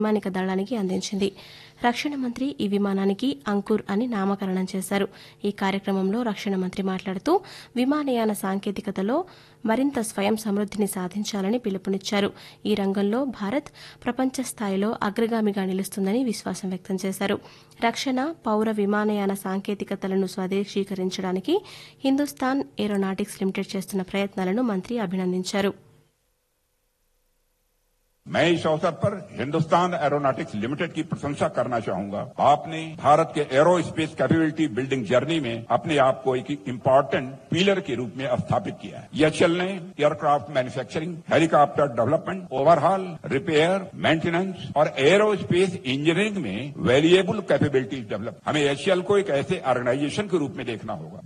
వైమానిక దళానికి అందించింది రక్షణ మంత్రి ఈ విమానానికి అంకుర్ అని నామకరణం చేశారు ఈ కార్యక్రమంలో రక్షణ మంత్రి మాట్లాడుతూ విమానయాన సాంకేతికతలో మరింత స్వయం సమృద్దిని సాధించాలని పిలుపునిచ్చారు ఈ రంగంలో భారత్ ప్రపంచ స్థాయిలో అగ్రగామిగా నిలుస్తుందని విశ్వాసం వ్యక్తం చేశారు రక్షణ పౌర విమానయాన సాంకేతికతలను స్వదేశీకరించడానికి హిందుస్థాన్ ఏరోనాటిక్స్ లిమిటెడ్ చేస్తున్న ప్రయత్నాలను మంత్రి అభినందించారు मैं इस अवसर पर हिंदुस्तान एरोनॉटिक्स लिमिटेड की प्रशंसा करना चाहूंगा आपने भारत के aerospace capability building journey में अपने आप को एक इम्पोर्टेंट पिलर के रूप में स्थापित किया है यह चलने aircraft manufacturing helicopter development overhaul repair maintenance और एरो स्पेस इंजीनियरिंग में वैल्यूएबल कैपेबिलिटीज डेवलप हमें एचएल को एक ऐसे ऑर्गेनाइजेशन के रूप में देखना होगा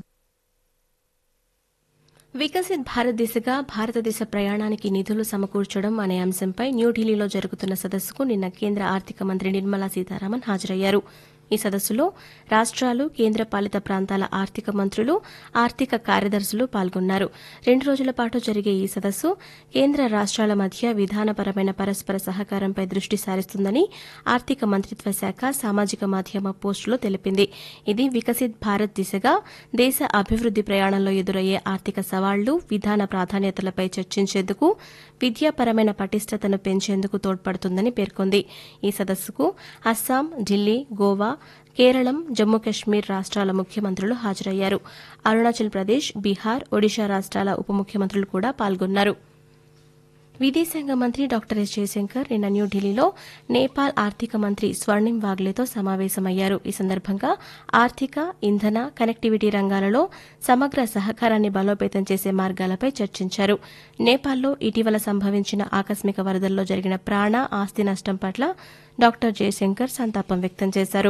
వికసిత్ భారత్ దిశగా భారతదేశ ప్రయాణానికి నిధులు సమకూర్చడం అనే అంశంపై న్యూఢిల్లీలో జరుగుతున్న సదస్సుకు నిన్న కేంద్ర ఆర్థిక మంత్రి నిర్మలా సీతారామన్ హాజరయ్యారు ఈ సదస్సులో రాష్ట్రాలు కేంద్రపాలిత ప్రాంతాల ఆర్థిక మంత్రులు ఆర్థిక కార్యదర్శులు పాల్గొన్నారు రెండు రోజుల పాటు జరిగే ఈ సదస్సు కేంద్ర రాష్ట్రాల మధ్య విధానపరమైన పరస్పర సహకారంపై దృష్టి సారిస్తుందని ఆర్థిక మంత్రిత్వ శాఖ సామాజిక మాధ్యమ పోస్టులో తెలిపింది ఇది వికసిత్ భారత్ దిశగా దేశ అభివృద్ది ప్రయాణంలో ఎదురయ్యే ఆర్థిక సవాళ్లు విధాన ప్రాధాన్యతలపై చర్చించేందుకు విద్యాపరమైన పటిష్టతను పెంచేందుకు తోడ్పడుతుందని పేర్కొంది ఈ సదస్సుకు అస్సాం ఢిల్లీ గోవా కేరళం జమ్మూ కశ్మీర్ రాష్ట్రాల ముఖ్యమంత్రులు హాజరయ్యారు అరుణాచల్ ప్రదేశ్ బీహార్ ఒడిషా రాష్ట్రాల ఉప ముఖ్యమంత్రులు కూడా పాల్గొన్నారు విదేశాంగ మంత్రి డాక్టర్ ఎస్ జయశంకర్ నిన్న న్యూఢిల్లీలో నేపాల్ ఆర్థిక మంత్రి స్వర్ణిం వాగ్లేతో సమావేశమయ్యారు ఈ సందర్భంగా ఆర్థిక ఇంధన కనెక్టివిటీ రంగాలలో సమగ్ర సహకారాన్ని బలోపేతం చేసే మార్గాలపై చర్చించారు నేపాల్లో ఇటీవల సంభవించిన ఆకస్మిక వరదల్లో జరిగిన ప్రాణ ఆస్తి నష్టం పట్ల డాక్టర్ జయశంకర్ సంతాపం వ్యక్తం చేశారు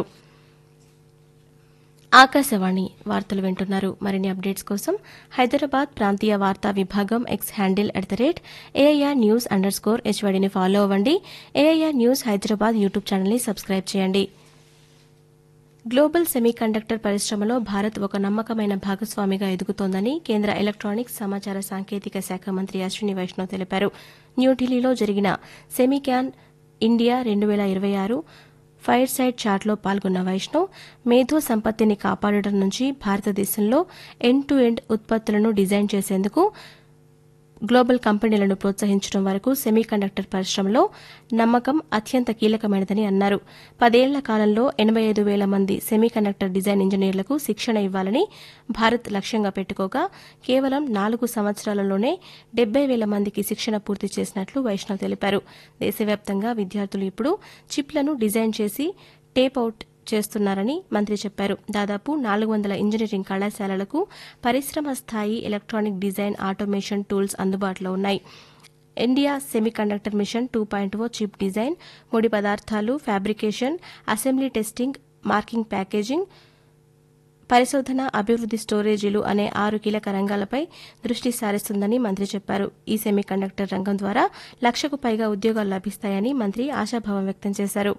ఆకాశవాణి వార్తలు వింటున్నారు మరిన్ని అప్డేట్స్ కోసం హైదరాబాద్ ప్రాంతీయ వార్తా విభాగం X handle at the rate AIR news underscore స్కోర్ హెచ్వడిని ఫాలో అవ్వండి ఏఐఆర్ న్యూస్ హైదరాబాద్ యూట్యూబ్ ఛానల్ని సబ్స్క్రైబ్ చేయండి గ్లోబల్ సెమీకండక్టర్ పరిశ్రమలో భారత్ ఒక నమ్మకమైన భాగస్వామిగా ఎదుగుతోందని కేంద్ర ఎలక్ట్రానిక్స్ సమాచార సాంకేతిక శాఖ మంత్రి అశ్విని వైష్ణవ్ తెలిపారు న్యూఢిల్లీలో జరిగిన సెమీక్యాన్ ఇండియా రెండు వేల ఇరవై ఆరు ఫైర్ సైడ్ చాట్లో పాల్గొన్న వైష్ణవ్ మేధో సంపత్తిని కాపాడడం నుంచి భారతదేశంలో ఎండ్ టు ఎండ్ ఉత్పత్తులను డిజైన్ చేసేందుకు గ్లోబల్ కంపెనీలను ప్రోత్సహించడం వరకు సెమీకండక్టర్ పరిశ్రమలో నమ్మకం అత్యంత కీలకమైనదని అన్నారు పదేళ్ల కాలంలో ఎనబై ఐదు వేల మంది సెమీకండక్టర్ డిజైన్ ఇంజనీర్లకు శిక్షణ ఇవ్వాలని భారత్ లక్ష్యంగా పెట్టుకోగా కేవలం నాలుగు సంవత్సరాలలోనే డెబ్బై వేల మందికి శిక్షణ పూర్తి చేసినట్లు వైష్ణవ్ తెలిపారు దేశవ్యాప్తంగా విద్యార్థులు ఇప్పుడు చిప్లను డిజైన్ చేసి టేప్ అవుట్ చేస్తున్నారని మంత్రి చెప్పారు దాదాపు నాలుగు వందల ఇంజనీరింగ్ కళాశాలలకు పరిశ్రమ స్థాయి ఎలక్ట్రానిక్ డిజైన్ ఆటోమేషన్ టూల్స్ అందుబాటులో ఉన్నాయి India semiconductor mission two point O chip design ముడి పదార్థాలు fabrication assembly testing marking packaging పరిశోధన అభివృద్ది స్టోరేజీలు అనే ఆరు కీలక రంగాలపై దృష్టి సారిస్తుందని మంత్రి చెప్పారు ఈ సెమీకండక్టర్ రంగం ద్వారా లక్షకు పైగా ఉద్యోగాలు లభిస్తాయని మంత్రి ఆశాభావం వ్యక్తం చేశారు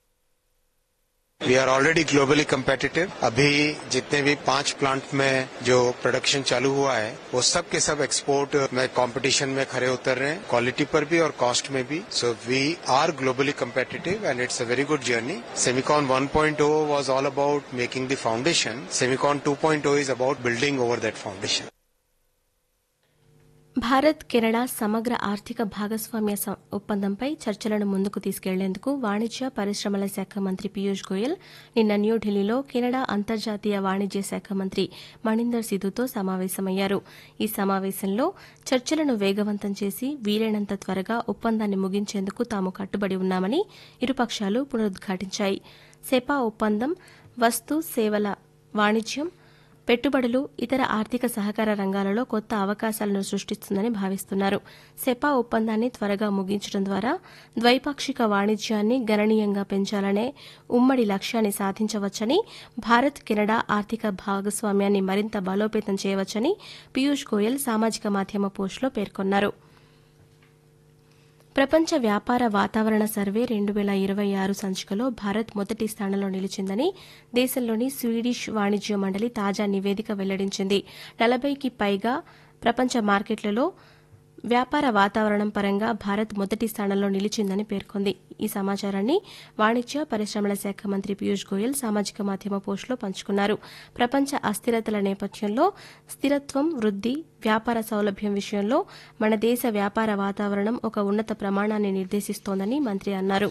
we are already globally competitive अभी जितने भी पांच प्लांट में जो प्रोडक्शन चालू हुआ है वो सब के सब एक्सपोर्ट में कंपटीशन में खड़े उतर रहे हैं क्वालिटी पर भी और कॉस्ट में भी so we are globally competitive and it's a very good journey Semicon 1.0 was all about making the foundation Semicon 2.0 is about building over that foundation Bharat Canada సమగ్ర ఆర్థిక భాగస్వామ్య సం- ఒప్పందంపై చర్చలను ముందుకు తీసుకెళ్లేందుకు వాణిజ్య పరిశ్రమల శాఖ మంత్రి పీయూష్ గోయల్ నిన్న న్యూఢిల్లీలో కెనడా అంతర్జాతీయ వాణిజ్య శాఖ మంత్రి మణిందర్ సిధుతో సమావేశమయ్యారు ఈ సమావేశంలో చర్చలను వేగవంతం చేసి వీలైనంత త్వరగా ఒప్పందాన్ని ముగించేందుకు తాము కట్టుబడి ఉన్నామని ఇరుపక్షాలు పునరుద్ఘాటించాయి సెపా ఒప్పందం వస్తు సేవల వాణిజ్యం పెట్టుబడులు ఇతర ఆర్థిక సహకార రంగాలలో కొత్త అవకాశాలను సృష్టిస్తుందని భావిస్తున్నారు సెపా ఒప్పందాన్ని త్వరగా ముగించడం ద్వారా ద్వైపాక్షిక వాణిజ్యాన్ని గణనీయంగా పెంచాలనే ఉమ్మడి లక్ష్యాన్ని సాధించవచ్చని భారత్ కెనడా ఆర్థిక భాగస్వామ్యాన్ని మరింత బలోపేతం చేయవచ్చని పీయూష్ గోయల్ సామాజిక మాధ్యమ పోస్టులో పేర్కొన్నారు ప్రపంచ వ్యాపార వాతావరణ సర్వే రెండు వేల ఇరవై ఆరు సంచికలో భారత్ మొదటి స్థానంలో నిలిచిందని దేశంలోని స్వీడిష్ వాణిజ్య మండలి తాజా నివేదిక వెల్లడించింది నలభైకి పైగా ప్రపంచ మార్కెట్లలో వ్యాపార వాతావరణం పరంగా భారత్ మొదటి స్థానంలో నిలిచిందని పేర్కొంది ఈ సమాచారాన్ని వాణిజ్య పరిశ్రమల శాఖ మంత్రి పీయూష్ గోయల్ సామాజిక మాధ్యమ పోస్టులో పంచుకున్నారు ప్రపంచ అస్థిరతల నేపథ్యంలో స్థిరత్వం వృద్ది వ్యాపార సౌలభ్యం విషయంలో మన దేశ వ్యాపార వాతావరణం ఒక ఉన్నత ప్రమాణాన్ని నిర్దేశిస్తోందని మంత్రి అన్నారు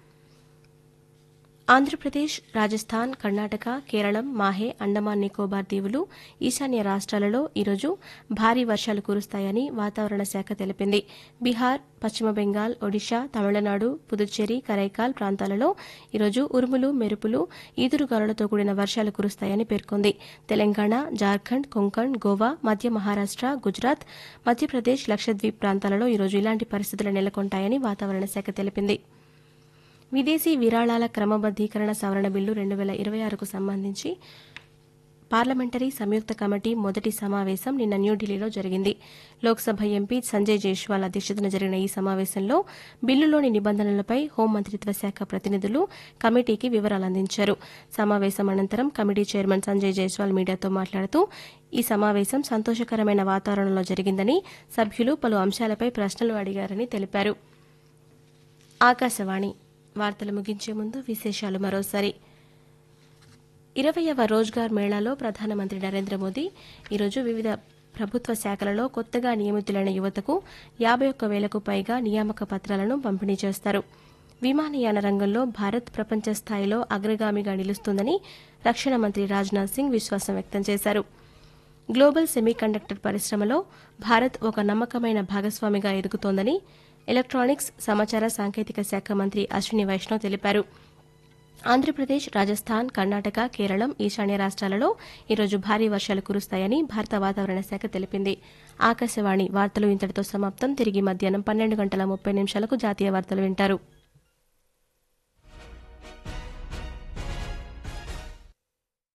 ఆంధ్రప్రదేశ్ రాజస్థాన్ కర్ణాటక కేరళం మాహే అండమాన్ నికోబార్ దీవులు ఈశాన్య రాష్ట్రాలలో ఈరోజు భారీ వర్షాలు కురుస్తాయని వాతావరణ శాఖ తెలిపింది బీహార్ పశ్చిమ బెంగాల్ ఒడిషా తమిళనాడు పుదుచ్చేరి కరైకాల్ ప్రాంతాలలో ఈరోజు ఉరుములు మెరుపులు ఈదురుగాలులతో కూడిన వర్షాలు కురుస్తాయని పేర్కొంది తెలంగాణ జార్ఖండ్ కొంకణ్ గోవా మధ్య మహారాష్ట గుజరాత్ మధ్యప్రదేశ్ లక్షద్వీప్ ప్రాంతాలలో ఈరోజు ఇలాంటి పరిస్థితులు నెలకొంటాయని వాతావరణ శాఖ తెలిపింది విదేశీ విరాళాల క్రమబద్దీకరణ సవరణ బిల్లు రెండు వేల ఇరవై ఆరుకు సంబంధించి పార్లమెంటరీ సంయుక్త కమిటీ మొదటి సమావేశం నిన్న న్యూఢిల్లీలో జరిగింది లోక్సభ ఎంపీ సంజయ్ జైష్వాల్ అధ్యక్షతన జరిగిన ఈ సమావేశంలో బిల్లులోని నిబంధనలపై హోంమంత్రిత్వ శాఖ ప్రతినిధులు కమిటీకి వివరాలు అందించారు సమావేశం అనంతరం కమిటీ చైర్మన్ సంజయ్ జైస్వాల్ మీడియాతో మాట్లాడుతూ ఈ సమావేశం సంతోషకరమైన వాతావరణంలో జరిగిందని సభ్యులు పలు అంశాలపై ప్రశ్నలు అడిగారని తెలిపారు ఆకాశవాణి వార్తలు ముగించే ముందు విశేషాలు మరోసారి ఇరవయవ రోజ్గార్ మేళాలో ప్రధానమంత్రి నరేంద్ర మోదీ ఈరోజు వివిధ ప్రభుత్వ శాఖలలో కొత్తగా నియమితులైన యువతకు యాబై ఒక్క వేలకు పైగా నియామక పత్రాలను పంపిణీ చేస్తారు విమానయాన రంగంలో భారత్ ప్రపంచ స్థాయిలో అగ్రగామిగా నిలుస్తుందని రక్షణ మంత్రి రాజ్నాథ్ సింగ్ విశ్వాసం వ్యక్తం చేశారు గ్లోబల్ సెమీకండక్టర్ పరిశ్రమలో భారత్ ఒక నమ్మకమైన భాగస్వామిగా ఎదుగుతోందని ఎలక్ట్రానిక్స్ సమాచార సాంకేతిక శాఖ మంత్రి అశ్విని వైష్ణవ్ తెలిపారు ఆంధ్రప్రదేశ్ రాజస్థాన్ కర్ణాటక కేరళం ఈశాన్య రాష్ట్రాలలో ఈరోజు భారీ వర్షాలు కురుస్తాయని భారత వాతావరణ శాఖ తెలిపింది ఆకాశవాణి వార్తలు ఇంతటితో సమాప్తం తిరిగి మధ్యాహ్నం పన్నెండు గంటల ముప్పై నిమిషాలకు జాతీయ వార్తలు వింటారు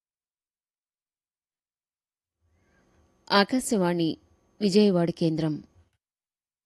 ఆకాశవాణి విజయవాడ కేంద్రం